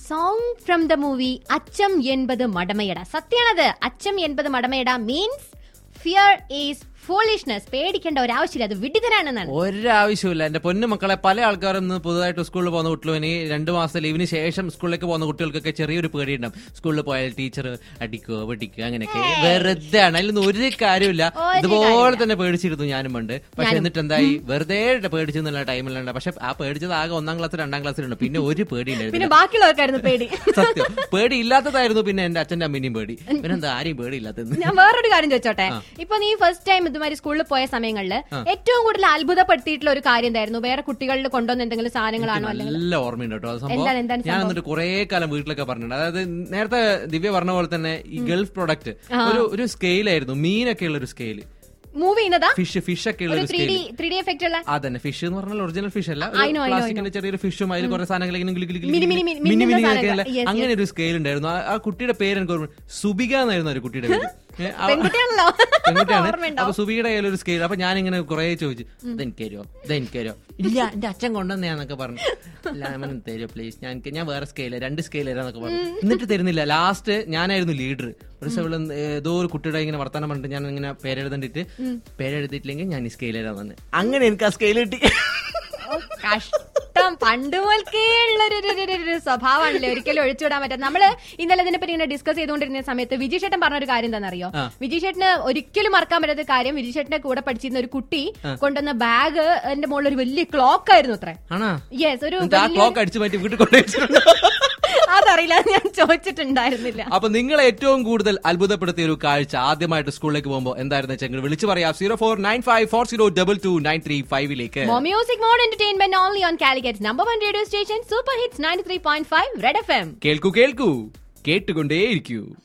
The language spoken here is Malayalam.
Song from the movie Achcham എൺപത് മടമയട സത്യാണത് അച്ചം എൺപത് മടമയട മീൻസ് ഫിയർ ഈസ് ഫോളിഷ്നെസ് പേടിക്കേണ്ട ഒരാവശ്യമില്ല അത് വിഡിതരാണെന്നാണ് ഒരാവശ്യമില്ല എന്റെ പൊന്നു മക്കളെ പല ആൾക്കാരും ഇന്ന് പുതുതായിട്ട് സ്കൂളിൽ പോകുന്ന കുട്ടികളും രണ്ടു മാസത്തെ ലീവിന് ശേഷം സ്കൂളിലേക്ക് പോകുന്ന കുട്ടികൾക്കൊക്കെ ചെറിയൊരു പേടിയുണ്ടാവും സ്കൂളിൽ പോയാൽ ടീച്ചർ അടിക്കോ വെടിക്കോ അങ്ങനെയൊക്കെ വെറുതെ ആണ് അതിലൊന്നും ഒരു കാര്യമില്ല ഒരു ഇതുപോലെ തന്നെ പേടിച്ചിരുന്നു ഞാനും പണ്ട് പക്ഷെ എന്നിട്ട് എന്തായി വെറുതെ പേടിച്ചെന്നുള്ള ടൈമിലുണ്ട് പക്ഷെ ആ പേടിച്ചത് ആകെ ഒന്നാം ക്ലാസ് രണ്ടാം ക്ലാസ്സിലുണ്ട് പിന്നെ ഒരു പിന്നെ പേടിയില്ലായിരുന്നു ബാക്കിയുള്ളവർക്കായിരുന്നു പേടി സത്യം പേടി ഇല്ലാത്തതായിരുന്നു പിന്നെ എന്റെ അച്ഛന്റെ അമ്മേനെയും പേടി പിന്നെ എന്താ ആരെയും പേടിയില്ലാത്തത് ഞാൻ വേറൊരു കാര്യം ചോദിച്ചോട്ടെ ഇപ്പൊ നീ ഫസ്റ്റ് ടൈം ഇതുമാതിരി സ്കൂളിൽ പോയ സമയങ്ങളിൽ ഏറ്റവും കൂടുതൽ അത്ഭുതപ്പെടുത്തിയിട്ടുള്ള ഒരു കാര്യം എന്തായിരുന്നു വേറെ കുട്ടികളിൽ കൊണ്ടുവന്ന എന്തെങ്കിലും സാധനങ്ങളാണോ അല്ലെങ്കിൽ നല്ല ഓർമ്മയുണ്ട് കേട്ടോ അത് എന്താണ്, സംഭവം എന്താണ് ഞാൻ എന്നിട്ട് കുറെ കാലം വീട്ടിലൊക്കെ പറഞ്ഞിട്ടുണ്ട് അതായത് നേരത്തെ ദിവ്യ പറഞ്ഞ പോലെ തന്നെ ഈ ഗൾഫ് പ്രൊഡക്റ്റ് ഒരു ഒരു സ്കെയിലായിരുന്നു മീനൊക്കെ ഉള്ള ഒരു സ്കെയിൽ മൂവ് ചെയ്യുന്നതാ ഫിഷ് ഫിഷ് ഒക്കെ ഉള്ള ഒരു ഒരു three scale D three D effect ഉള്ള അതന്നെ ഫിഷ് എന്ന് പറഞ്ഞാൽ ഒറിജിനൽ ഫിഷ് അല്ല I know, I know, I പ്ലാസ്റ്റിക്കിന്റെ ചെറിയൊരു ഫിഷും അതിൽ കുറെ സാധനങ്ങൾ ഇങ്ങനെ ഗിലി ഗിലി ഗിലി മിനി, ഗിലി മിനി, മിനി, മിനി മിന്നുന്ന മിനി ഒക്കെ സാധനങ്ങൾ. ഉള്ള Yes, അങ്ങനെ ഒരു സ്കെയിൽ ഉണ്ടായിരുന്നു ആ- ആ കുട്ടിയുടെ പേര് എനിക്ക് ഓർമ്മ സുബിക എന്നായിരുന്നു ആ ഒരു കുട്ടിയുടെ പേര് ഏ, ആ- പെൺകുട്ടിയാണല്ലോ പെൺകുട്ടിയാണ് ഓർമ്മയുണ്ടോ അപ്പൊ സുബിയുടെ കയ്യിൽ ഒരു സ്കെയിൽ അപ്പൊ ഞാൻ ഇങ്ങനെ കുറെ ചോദിച്ചു ഇതെനിക്ക് തരുമോ ഇതെനിക്ക് തരുമോ ഇല്ല എന്റെ അച്ഛൻ കൊണ്ടുവന്നയാന്നൊക്കെ പറഞ്ഞു ഇല്ല അമ്മ തരുമോ പ്ലീസ് ഞാൻ ഞാൻ വേറെ സ്കെയിൽ രണ്ട് സ്കെയിൽ തരാന്നൊക്കെ പറഞ്ഞു എന്നിട്ട് തരുന്നില്ല ലാസ്റ്റ് ഞാനായിരുന്നു ലീഡർ ഒരു സ്ഥലം ഏതോ ഒരു കുട്ടിയുടെ ഇങ്ങനെ വർത്തമാനം പറഞ്ഞിട്ട് ഞാൻ ഇങ്ങനെ പേരെഴുതണ്ടിട്ട് പേരെഴുതിയിട്ടില്ലെങ്കിൽ ഞാൻ ഈ സ്കെയിൽ തരാൻ തന്നെ അങ്ങനെ എനിക്ക് ആ സ്കെയിൽ കിട്ടി ഓ, കഷ്ടം പണ്ട് മുതൽക്കേ ഉള്ളൊരു ഒരു- ഒരു- ഒരു- ഒരു സ്വഭാവമാണല്ലേ ഒരിക്കലും ഒഴിച്ചുവിടാൻ പറ്റാത്ത നമ്മള് ഇന്നലെ ഇതിനെപ്പറ്റി ഇങ്ങനെ ഡിസ്കസ് ചെയ്തുകൊണ്ടിരുന്ന സമയത്ത് വിജയ് ചേട്ടൻ പറഞ്ഞ ഒരു കാര്യം എന്താണെന്നറിയോ ആ. വിജയ് ചേട്ടന് ഒരിക്കലും മറക്കാൻ പറ്റാത്ത കാര്യം വിജയ് ചേട്ടന്റെ കൂടെ പഠിച്ചിരുന്ന ഒരു കുട്ടി കൊണ്ടുവന്ന ബാഗ് എന്റെ മുകളിൽ ഒരു വലിയ ക്ലോക്ക് ആയിരുന്നു അത്ര ആണോ യെസ് ഒരു എന്നിട്ട് ആ വലിയ- ക്ലോക്ക് അടിച്ചു മാറ്റി വീട്ടിൽ കൊണ്ടുവച്ചിട്ടുണ്ടോ അതറിയില്ല അത് ഞാൻ ചോദിച്ചിട്ടുണ്ടായിരുന്നില്ല അപ്പൊ നിങ്ങളെ ഏറ്റവും കൂടുതൽ അത്ഭുതപ്പെടുത്തിയ ഒരു കാഴ്ച ആദ്യമായിട്ട് സ്കൂളിലേക്ക് പോകുമ്പോൾ എന്തായിരുന്നു വെച്ചെങ്കിൽ വിളിച്ചു പറയാം zero four nine five four zero double two nine three ഫൈവിലേക്ക് More music, more entertainment only on Calicutt's number one radio station, Super Hits 93.5 Red FM. കേൾക്കൂ കേൾക്കൂ കേട്ടുകൊണ്ടേയിരിക്കൂ